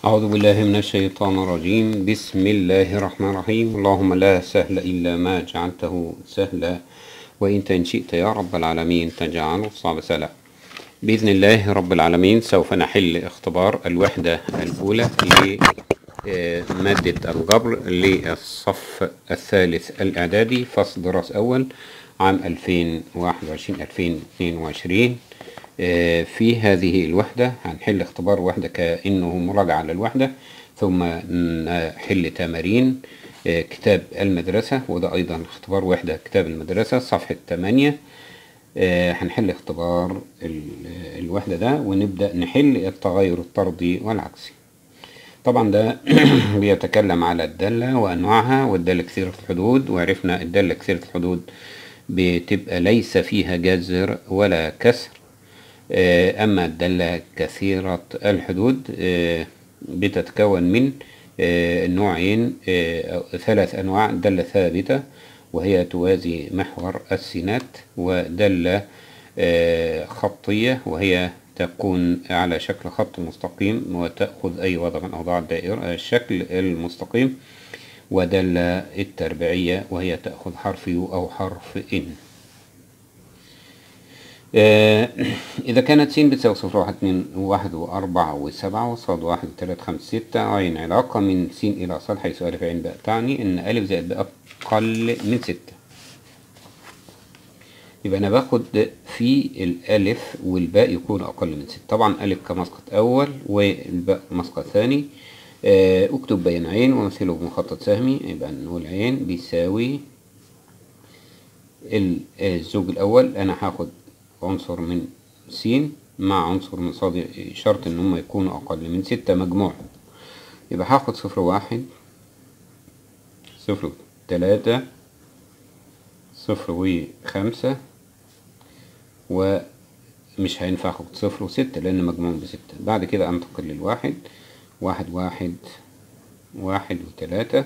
أعوذ بالله من الشيطان الرجيم بسم الله الرحمن الرحيم اللهم لا سهل إلا ما جعلته سهلا وإنت إن شئت يا رب العالمين تجعل الصعب سهلا بإذن الله رب العالمين سوف نحل اختبار الوحدة الأولى لمادة الجبر للصف الثالث الإعدادي فصل دراسة أول عام 2021-2022 في هذه الوحدة هنحل اختبار وحدة كأنه مراجعة للوحدة ثم نحل تمارين كتاب المدرسة وده أيضا اختبار وحدة كتاب المدرسة صفحة 8 هنحل اختبار الوحدة ده ونبدأ نحل التغير الطردي والعكسي طبعا ده بيتكلم على الدالة وأنواعها والدالة كثيرة الحدود وعرفنا الدالة كثيرة الحدود بتبقى ليس فيها جذر ولا كسر أما الدالة كثيرة الحدود بتتكون من نوعين ثلاث أنواع دالة ثابتة وهي توازي محور السينات ودالة خطية وهي تكون على شكل خط مستقيم وتأخذ أي وضع من أوضاع الدائرة الشكل المستقيم ودالة التربيعية وهي تأخذ حرف يو أو حرف إن إذا كانت س بتساوي صفر واحد اتنين واحد وأربعة وسبعة وصاد واحد وتلاتة خمسة ستة عين علاقة من س إلى ص حيث ألف عين باء تعني إن ألف زائد باء أقل من ستة يبقى أنا باخد في الألف والباء يكون أقل من ستة طبعا ألف كمسقط أول والباء مسقط ثاني اكتب بين عين ومثله بمخطط سهمي يبقى نقول عين بيساوي الزوج الأول أنا هاخد عنصر من س مع عنصر من صاد شرط ان هم يكونوا اقل من ستة مجموع يبقى هاخد صفر واحد صفر تلاتة صفر وخمسة ومش هينفع اخد صفر وستة لان مجموع بستة بعد كده انتقل للواحد واحد واحد واحد وتلاتة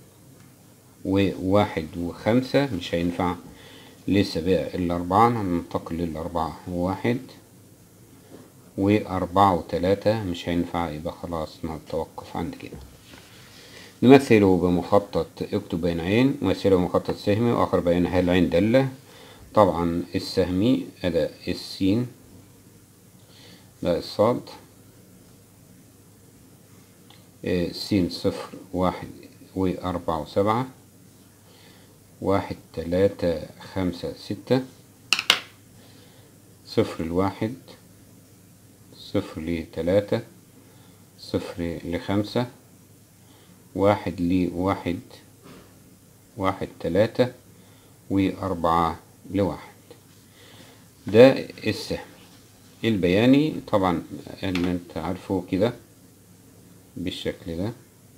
وواحد وخمسة مش هينفع لسه بقى الأربعة هننتقل للأربعة واحد وأربعة وتلاتة مش هينفع يبقى خلاص نتوقف عند كده نمثله بمخطط اكتب بين عين نمثله بمخطط سهمي وآخر بين هل عين دالة طبعا السهمي أداء السين بقى الصاد سين صفر واحد وأربعة وسبعة واحد تلاتة خمسة ستة صفر لواحد صفر لتلاتة صفر لخمسة واحد لواحد واحد تلاتة وأربعة لواحد ده السهم البياني طبعا اللي انت عارفه كده بالشكل ده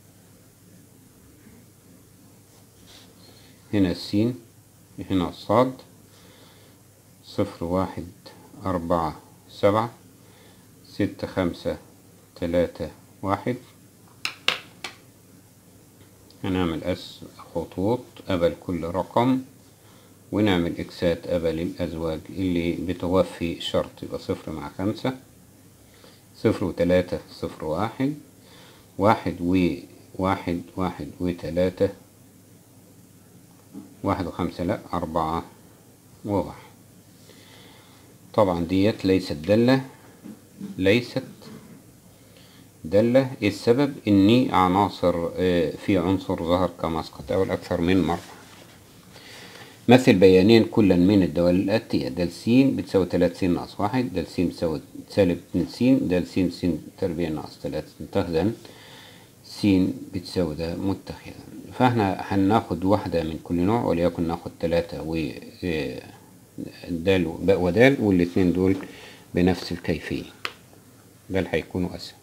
هنا السين هنا الصاد صفر واحد أربعة سبعة ستة خمسة تلاتة واحد هنعمل أس خطوط قبل كل رقم ونعمل إكسات قبل الأزواج اللي بتوفي شرط يبقى صفر مع خمسة صفر وتلاتة صفر واحد واحد وواحد واحد وتلاتة واحد وخمسة لا أربعة وواحد طبعا ديت ليست دالة ليست دالة السبب إني عناصر في عنصر ظهر كمسقط أو الأكثر من مرة مثل بيانين كلا من الدوال الآتية دال س بتساوي تلاتة س ناقص واحد دال س بتساوي سالب اتنين س دال س س تربيع ناقص تلاتة متخذا س بتساوي ده متخذا فاحنا هناخد واحدة من كل نوع وليكن ناخد تلاتة و دال باء ودال والاتنين دول بنفس الكيفية بل هيكونوا أسهل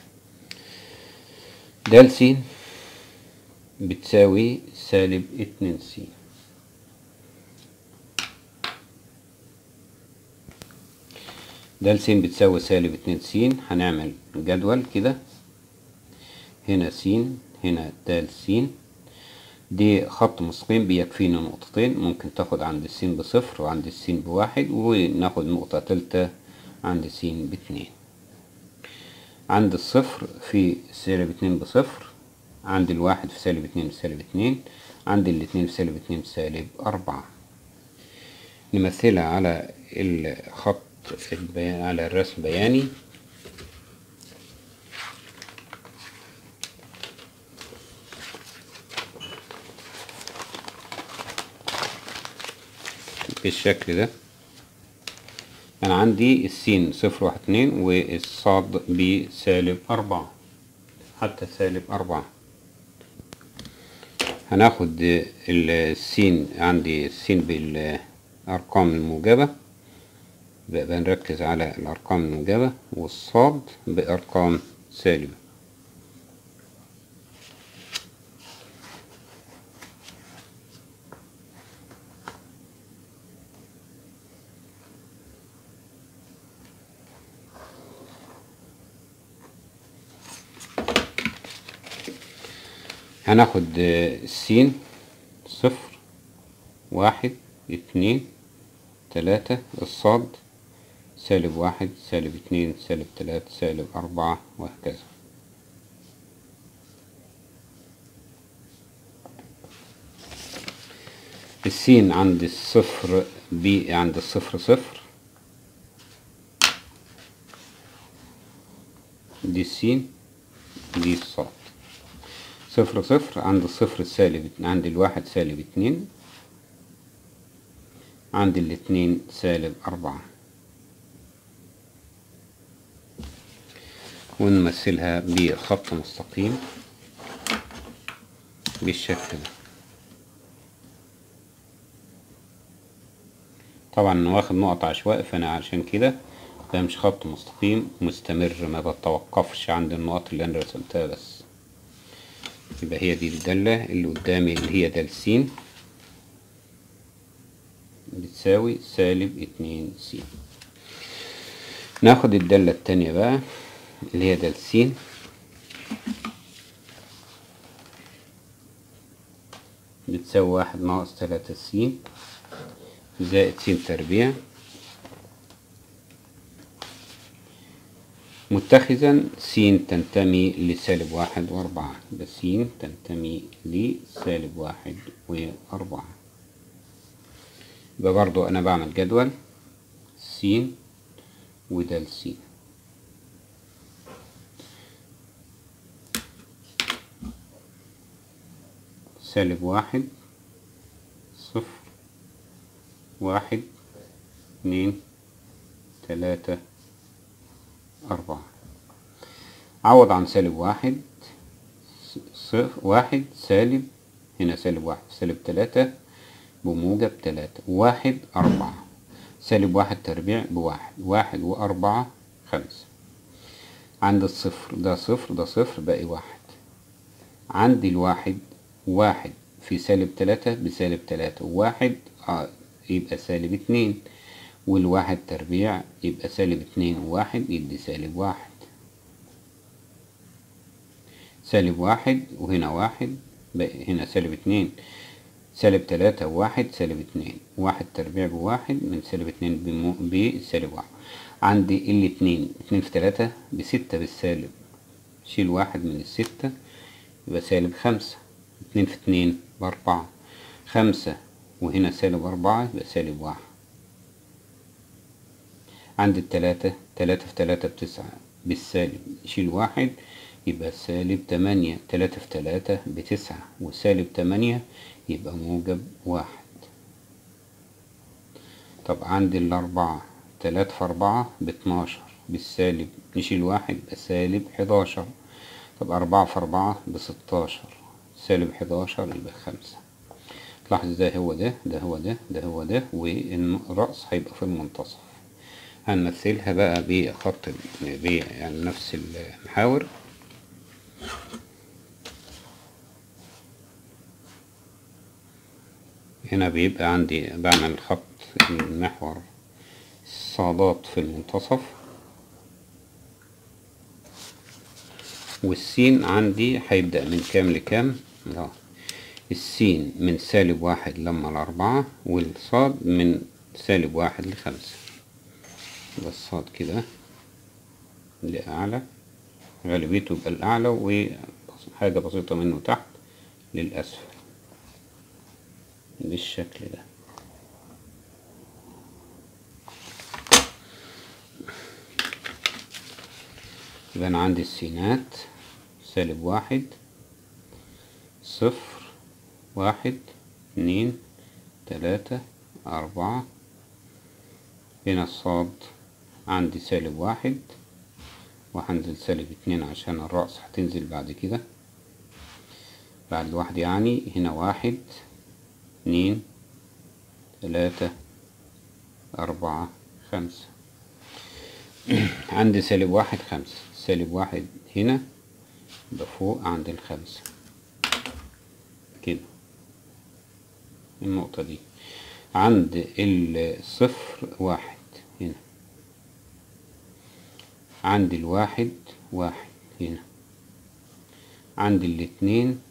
دال س بتساوي سالب اتنين س دال س بتساوي سالب اتنين س هنعمل جدول كده هنا س هنا دال س دي خط مستقيم بيكفينا نقطتين ممكن تاخد عند السين بصفر وعند السين بواحد وناخد نقطة تالتة عند السين باتنين عند الصفر في سالب اتنين بصفر عند الواحد في سالب اتنين بسالب اتنين عند الاتنين في سالب اتنين بسالب أربعة نمثلها على الخط البيان على الرسم البياني بالشكل ده أنا عندي السين صفر واحد اتنين والصاد بسالب أربعة حتى سالب أربعة هناخد السين عندي السين بالأرقام الموجبة بقى نركز على الأرقام الموجبة والصاد بأرقام سالبة هناخد السين صفر واحد اتنين تلاتة الصاد سالب واحد سالب اتنين سالب تلاتة سالب أربعة وهكذا السين عند الصفر بي عند الصفر صفر دي السين دي الصاد صفر صفر عند الصفر السالب عند الواحد سالب اتنين عند الاتنين سالب أربعة ونمثلها بخط مستقيم بالشكل ده طبعا واخد نقط عشوائي فانا عشان كده بمشي خط مستقيم مستمر ما بتوقفش عند النقط اللي انا رسمتها بس يبقى هي دي الدالة اللي قدامي اللي هي د س بتساوي سالب اتنين س ناخد الدالة التانية بقى اللي هي د س بتساوي واحد ناقص تلاتة س زائد س تربيع متخذا س تنتمي لسالب واحد وأربعة يبقى س تنتمي لسالب واحد وأربعة يبقى برضو أنا بعمل جدول س وده س سالب واحد صفر واحد اتنين تلاتة أربعة عوض عن سالب واحد صفر واحد سالب هنا سالب واحد سالب تلاتة بموجب تلاتة واحد أربعة سالب واحد تربيع بواحد واحد وأربعة خمسة عند الصفر ده صفر ده صفر باقي واحد عند الواحد واحد في سالب تلاتة بسالب تلاتة واحد آه يبقى سالب اتنين والواحد تربيع يبقى سالب اتنين وواحد يدي سالب واحد سالب واحد وهنا واحد هنا سالب اتنين سالب تلاتة وواحد سالب اتنين واحد تربيع بواحد من سالب اتنين بسالب واحد عندي الاتنين اتنين في تلاتة بستة بالسالب شيل واحد من الستة يبقى سالب خمسة اتنين في اتنين بأربعة خمسة وهنا سالب أربعة يبقى سالب واحد عند التلاتة تلاتة في تلاتة بتسعة بالسالب شيل واحد يبقى سالب تمانية تلاتة في تلاتة بتسعة وسالب تمانية يبقى موجب واحد طب عند الأربعة تلاتة في أربعة باتناشر بالسالب نشيل واحد يبقى سالب حداشر طب أربعة في أربعة بستاشر سالب حداشر يبقى خمسة تلاحظ ده هو ده ده هو ده ده هو ده والرأس هيبقى في المنتصف هنمثلها بقى بخط ب يعني نفس المحاور هنا بيبقى عندي بعمل خط المحور الصادات في المنتصف والسين عندي هيبدأ من كام لكام لا السين من سالب واحد لما الأربعة والصاد من سالب واحد لخمسة يبقى الصاد كده لأعلى غالبيته يبقى الأعلى وحاجة بسيطة منه تحت للأسفل بالشكل ده يبقى أنا عندي السينات سالب واحد صفر واحد اتنين تلاتة أربعة هنا الصاد عندي سالب واحد وهنزل سالب اتنين عشان الرأس هتنزل بعد كده بعد الواحد يعني هنا واحد اتنين تلاتة أربعة خمسة عندي سالب واحد خمسة سالب واحد هنا يبقى فوق عند الخمسة كده النقطة دي عند الصفر واحد هنا عند الواحد واحد هنا عند الاتنين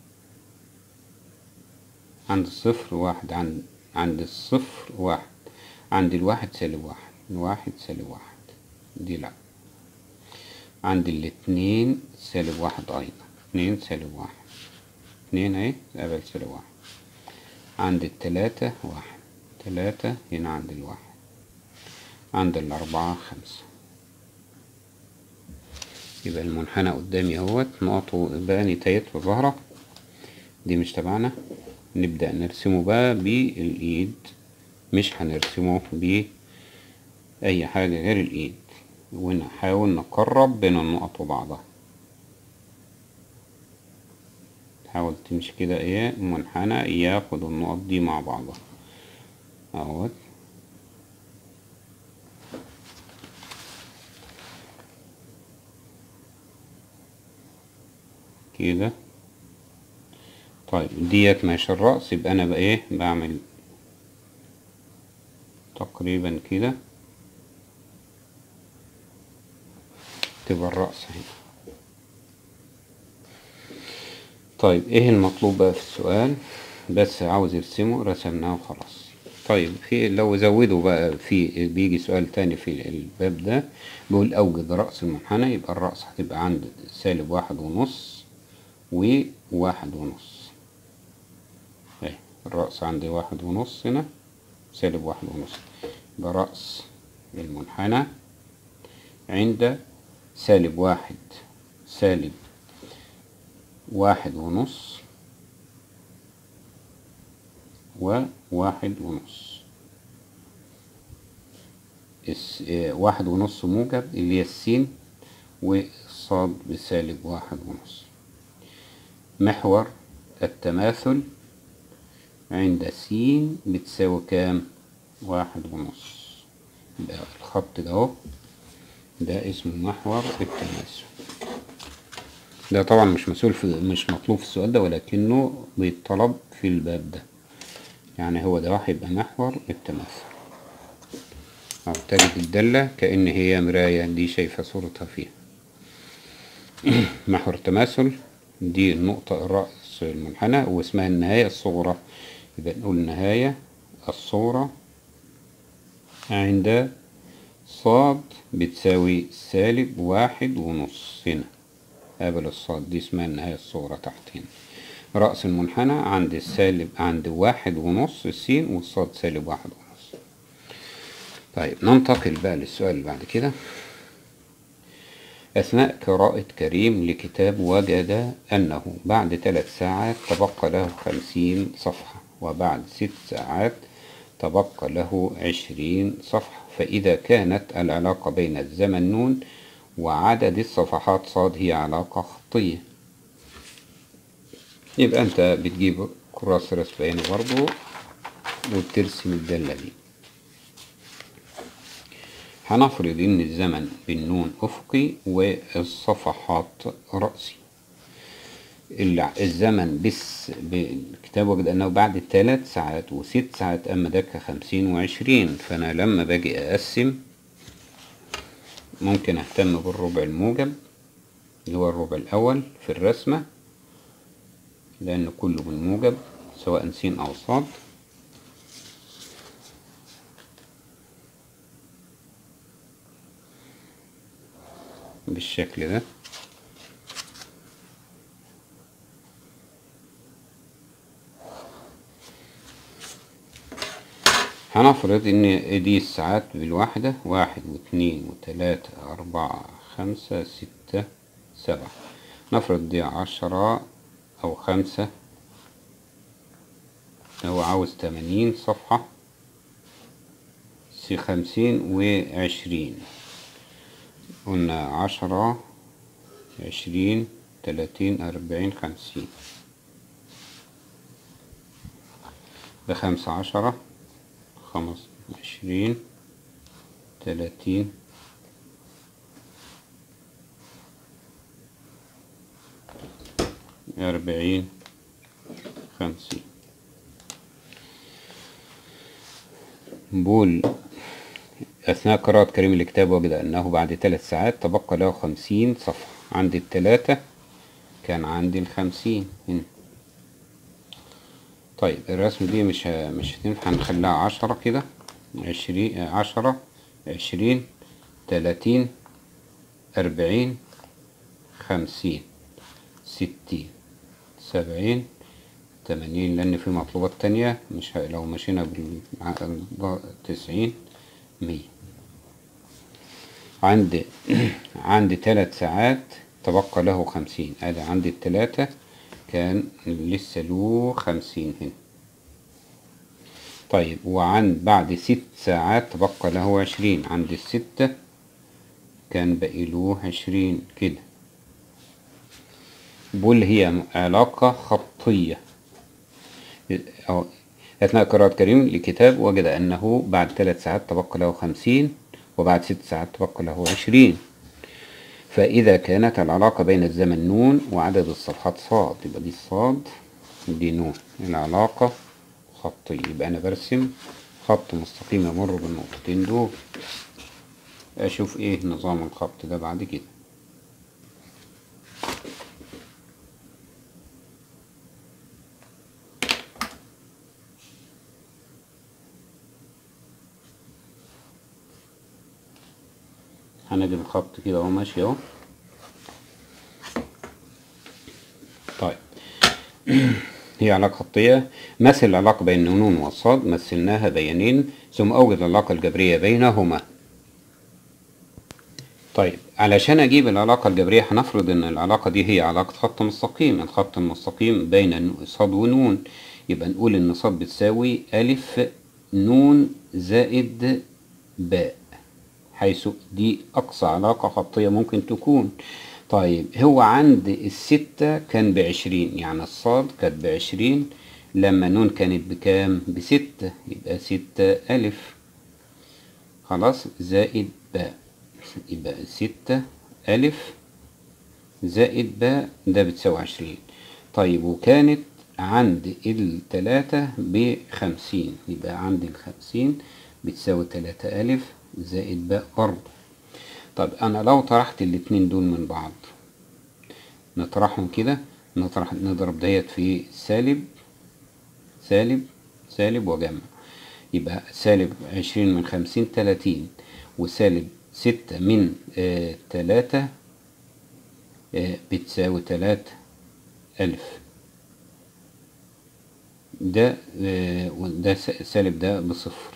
عند الصفر واحد عند عند الصفر واحد عند الواحد سالب واحد واحد سالب واحد دي لا عند الاتنين سالب واحد أيضا اتنين سالب واحد اتنين اهي قبل سالب واحد عند التلاتة واحد تلاتة هنا عند الواحد عند الأربعة خمسة يبقى المنحنى قدامي اهوت نقطه بقى نتايت وظهرة دي مش تبعنا نبدأ نرسمه بقى بالإيد مش هنرسمه بأي حاجة غير الإيد ونحاول نقرب بين النقط وبعضها تحاول تمشي كده ايه منحنى ياخد النقط دي مع بعضها اهوت كده طيب ديت ماشي الرأس يبقى انا بقى ايه بعمل تقريبا كده تبقى الرأس هنا طيب ايه المطلوب بقى في السؤال بس عاوز يرسمه رسمناه وخلاص طيب في لو زودوا بقى في بيجي سؤال تاني في الباب ده بيقول اوجد رأس المنحنى يبقى الرأس هتبقى عند سالب واحد ونص وواحد ونص اهي الرأس عندي واحد ونص هنا سالب واحد ونص يبقى رأس المنحنى عند سالب واحد سالب واحد ونص وواحد ونص الس... اه واحد ونص موجب اللي هي السين والصاد بسالب واحد ونص محور التماثل عند س بتساوي كام واحد ونص يبقى الخط ده اهو ده اسمه محور التماثل ده طبعا مش مسؤول في مش مطلوب في السؤال ده ولكنه بيطلب في الباب ده يعني هو ده هيبقى محور التماثل أو تجد الدالة كأن هي مراية دي شايفة صورتها فيها محور التماثل دي النقطة الرأس المنحنى واسمها النهاية الصغرى يبقى نقول النهاية الصغرى عند صاد بتساوي سالب واحد ونص هنا قابل الصاد دي اسمها النهاية الصغرى تحت هنا رأس المنحنى عند السالب عند واحد ونص السين والصاد سالب واحد ونص طيب ننتقل بقى للسؤال اللي بعد كده أثناء قراءة كريم لكتاب وجد أنه بعد ثلاث ساعات تبقى له خمسين صفحة وبعد ست ساعات تبقى له عشرين صفحة فإذا كانت العلاقة بين الزمن نون وعدد الصفحات صاد هي علاقة خطية يبقى أنت بتجيب كراس رسبين برضو وبترسم الدالة دي هنفرض إن الزمن بالنون أفقي والصفحات رأسي الزمن بس بالكتاب وجد أنه بعد ثلاث ساعات وست ساعات أما ده كخمسين وعشرين فأنا لما باجي أقسم ممكن أهتم بالربع الموجب اللي هو الربع الأول في الرسمة لأن كله بالموجب سواء س أو صاد بالشكل ده هنفرض ان دي الساعات بالواحدة واحد واثنين وثلاثة اربعة خمسة ستة سبعة نفرض دي عشرة او خمسة هو عاوز تمانين صفحة سي خمسين وعشرين قلنا عشرة عشرين تلاتين أربعين خمسين بخمسة عشرة خمس عشرين تلاتين أربعين خمسين بول أثناء قراءة كريم الكتاب وجد أنه بعد ثلاث ساعات تبقى له خمسين صفحة عند التلاتة كان عندي الخمسين هنا طيب الرسم دي مش ه... مش هتنفع نخليها عشرة كده عشرين عشرة عشرين تلاتين أربعين خمسين ستين سبعين تمانين لأن في مطلوبات تانية مش ه... لو مشينا بال تسعين مية عند عند تلات ساعات تبقى له خمسين ادي عند التلاتة كان لسه له خمسين هنا طيب وعند بعد ست ساعات تبقى له عشرين عند الستة كان باقي له عشرين كده بول هي علاقة خطية أو أثناء قراءة كريم لكتاب وجد أنه بعد ثلاث ساعات تبقى له خمسين وبعد ست ساعات تبقى له عشرين فإذا كانت العلاقة بين الزمن نون وعدد الصفحات صاد يبقى دي صاد ودي نون العلاقة خطية يبقى أنا برسم خط مستقيم يمر بالنقطتين دول أشوف إيه نظام الخط ده بعد كده هنجيب الخط كده اهو ماشي اهو طيب هي علاقة خطية مثل العلاقة بين النون والصاد مثلناها بيانين ثم أوجد العلاقة الجبرية بينهما طيب علشان أجيب العلاقة الجبرية هنفرض إن العلاقة دي هي علاقة خط مستقيم الخط المستقيم بين صاد ونون يبقى نقول إن صاد بتساوي ألف نون زائد باء حيث دي أقصى علاقة خطية ممكن تكون طيب هو عند الستة كان بعشرين يعني الصاد كانت بعشرين لما نون كانت بكام بستة يبقى ستة ألف خلاص زائد باء يبقى ستة ألف زائد باء ده بتساوي عشرين طيب وكانت عند التلاتة بخمسين يبقى عند الخمسين بتساوي تلاتة ألف زائد باء برضه طب أنا لو طرحت الاتنين دول من بعض نطرحهم كده نطرح نضرب ديت في سالب سالب سالب وجمع يبقى سالب عشرين من خمسين تلاتين وسالب ستة من آه تلاتة آه بتساوي تلاتة ألف ده آه وده سالب ده بصفر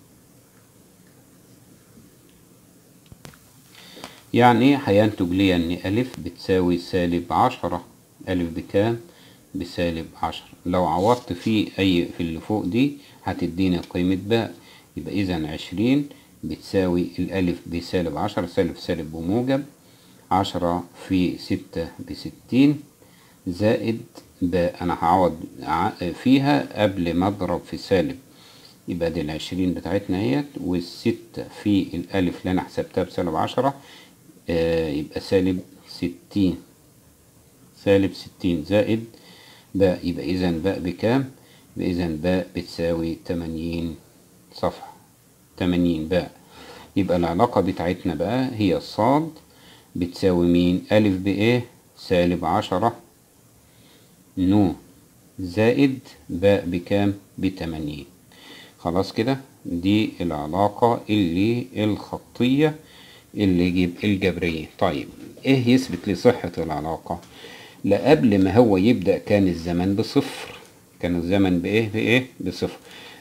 يعني هينتج لي ان ألف بتساوي سالب عشرة ألف بكام؟ بسالب عشرة لو عوضت في أي في اللي فوق دي هتديني قيمة باء يبقى إذا عشرين بتساوي الألف بسالب عشرة سالب سالب بموجب عشرة في ستة بستين زائد باء أنا هعوض فيها قبل ما أضرب في سالب يبقى دي العشرين بتاعتنا اهيت والستة في الألف اللي أنا حسبتها بسالب عشرة آه يبقى سالب ستين سالب ستين زائد باء يبقى إذا باء بكام؟ يبقى إذا باء بتساوي تمانين صفحة تمانين باء يبقى العلاقة بتاعتنا بقى هي الصاد بتساوي مين؟ ألف بإيه؟ سالب عشرة نو زائد باء بكام؟ بتمانين خلاص كده دي العلاقة اللي الخطية اللي يجيب الجبرية طيب ايه يثبت لي صحة العلاقة لا قبل ما هو يبدأ كان الزمن بصفر كان الزمن بايه بايه بصفر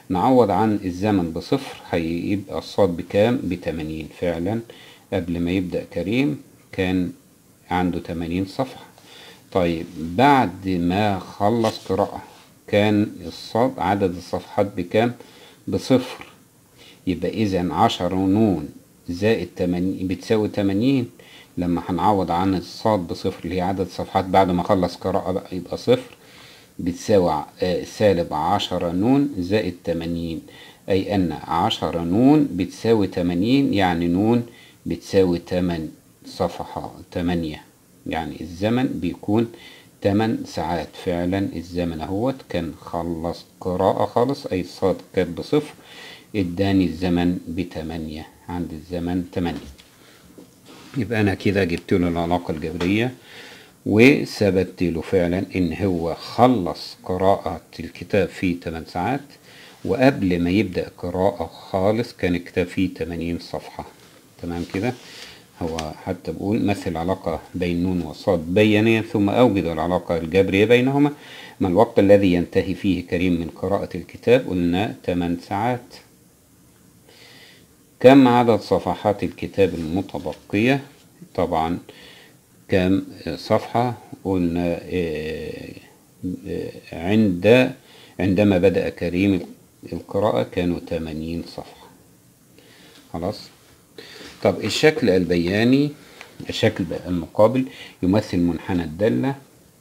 نعوض عن الزمن بصفر هيبقى الصاد بكام بتمانين فعلا قبل ما يبدأ كريم كان عنده تمانين صفحة طيب بعد ما خلص قراءة كان الصاد عدد الصفحات بكام بصفر يبقى إذا عشرة نون زائد تمانين بتساوي تمانين لما هنعوض عن الصاد بصفر اللي هي عدد الصفحات بعد ما خلص قراءة بقى يبقى صفر بتساوي آه، سالب عشرة نون زائد تمانين أي أن عشرة نون بتساوي تمانين يعني نون بتساوي تمن صفحة تمانية يعني الزمن بيكون تمن ساعات فعلا الزمن اهوت كان خلص قراءة خالص أي الصاد كانت بصفر اداني الزمن بتمانية عند الزمن تمانية يبقى أنا كده جبت له العلاقة الجبرية وثبت له فعلا إن هو خلص قراءة الكتاب في 8 ساعات وقبل ما يبدأ قراءة خالص كان الكتاب فيه 80 صفحة تمام كده هو حتى بقول مثل العلاقة بين نون وصاد بيانيا ثم أوجد العلاقة الجبرية بينهما ما الوقت الذي ينتهي فيه كريم من قراءة الكتاب قلنا 8 ساعات كم عدد صفحات الكتاب المتبقية طبعا كم صفحة قلنا آه، آه، عند عندما بدأ كريم القراءة كانوا 80 صفحة خلاص طب الشكل البياني الشكل المقابل يمثل منحنى الدالة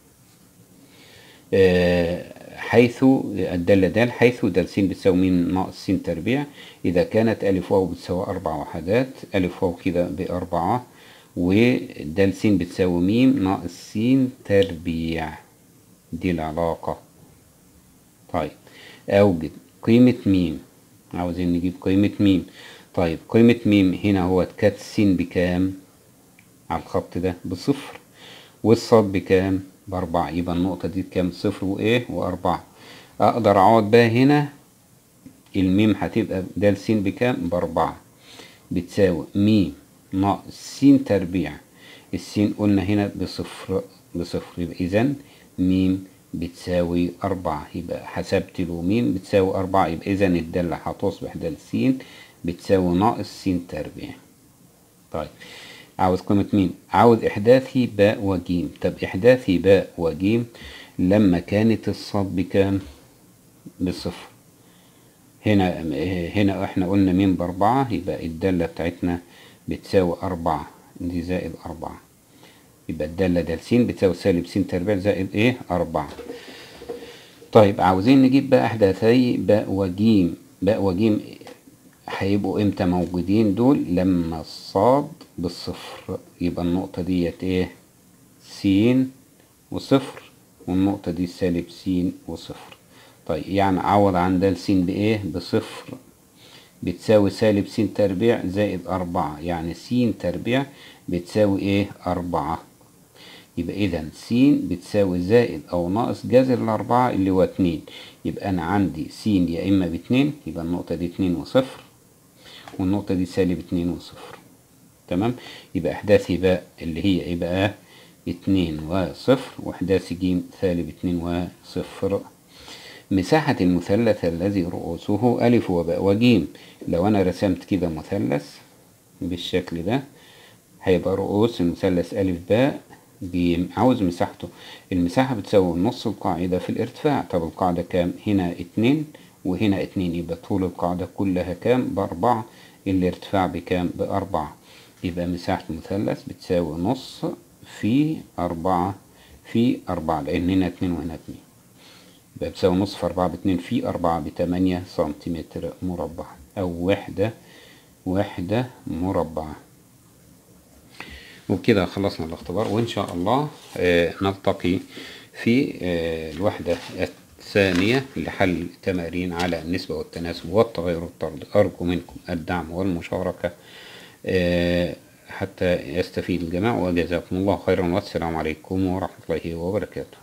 آه، حيث الدالة د حيث د س بتساوي م ناقص س تربيع إذا كانت ألف واو بتساوي أربع وحدات ألف واو كده بأربعة ود س بتساوي م ناقص س تربيع دي العلاقة طيب أوجد قيمة م عاوزين نجيب قيمة م طيب قيمة م هنا هو كانت س بكام على الخط ده بصفر والصاد بكام بأربعة يبقى النقطة دي بكام صفر وإيه وأربعة أقدر أقعد بقى هنا الميم هتبقى د س بكام بأربعة بتساوي م ناقص س تربيع السين قلنا هنا بصفر بصفر يبقى إذا م بتساوي أربعة يبقى حسبت له م بتساوي أربعة يبقى إذا الدالة هتصبح د س بتساوي ناقص س تربيع طيب عاوز قيمة مين عاوز إحداثي باء وجيم طب إحداثي باء وجيم لما كانت الصاد بكام بصفر هنا هنا احنا قلنا مين بأربعة يبقى الدالة بتاعتنا بتساوي أربعة دي زائد أربعة يبقى الدالة د س بتساوي سالب س تربيع زائد إيه أربعة طيب عاوزين نجيب بقى أحداثي باء وجيم باء وجيم هيبقوا امتى موجودين دول لما الصاد بالصفر يبقى النقطة ديت ايه س وصفر والنقطة دي سالب س وصفر طيب يعني عوض عن د س بايه بصفر بتساوي سالب س تربيع زائد أربعة يعني س تربيع بتساوي ايه أربعة يبقى إذا س بتساوي زائد أو ناقص جذر الأربعة اللي هو اتنين يبقى أنا عندي س يا إما باتنين يبقى النقطة دي اتنين وصفر والنقطة دي سالب اتنين وصفر تمام يبقى إحداثي باء اللي هي إيه بقى اتنين وصفر وإحداثي جيم سالب اتنين وصفر مساحة المثلث الذي رؤوسه ألف وباء وجيم لو أنا رسمت كده مثلث بالشكل ده هيبقى رؤوس المثلث ألف باء جيم عاوز مساحته المساحة بتساوي نص القاعدة في الارتفاع طب القاعدة كام هنا اتنين وهنا اتنين يبقى طول القاعدة كلها كام بأربعة الارتفاع بكام بأربعة يبقى مساحة المثلث بتساوي نص في أربعة في أربعة لأن هنا اتنين وهنا اتنين يبقى بتساوي نص في أربعة باتنين في أربعة بتمانية سنتيمتر مربع أو وحدة وحدة مربعة وبكده خلصنا الاختبار وإن شاء الله آه نلتقي في آه الوحدة الثانية لحل تمارين على النسبة والتناسب والتغير والطرد أرجو منكم الدعم والمشاركة آه حتى يستفيد الجميع وجزاكم الله خيرا والسلام عليكم ورحمة الله وبركاته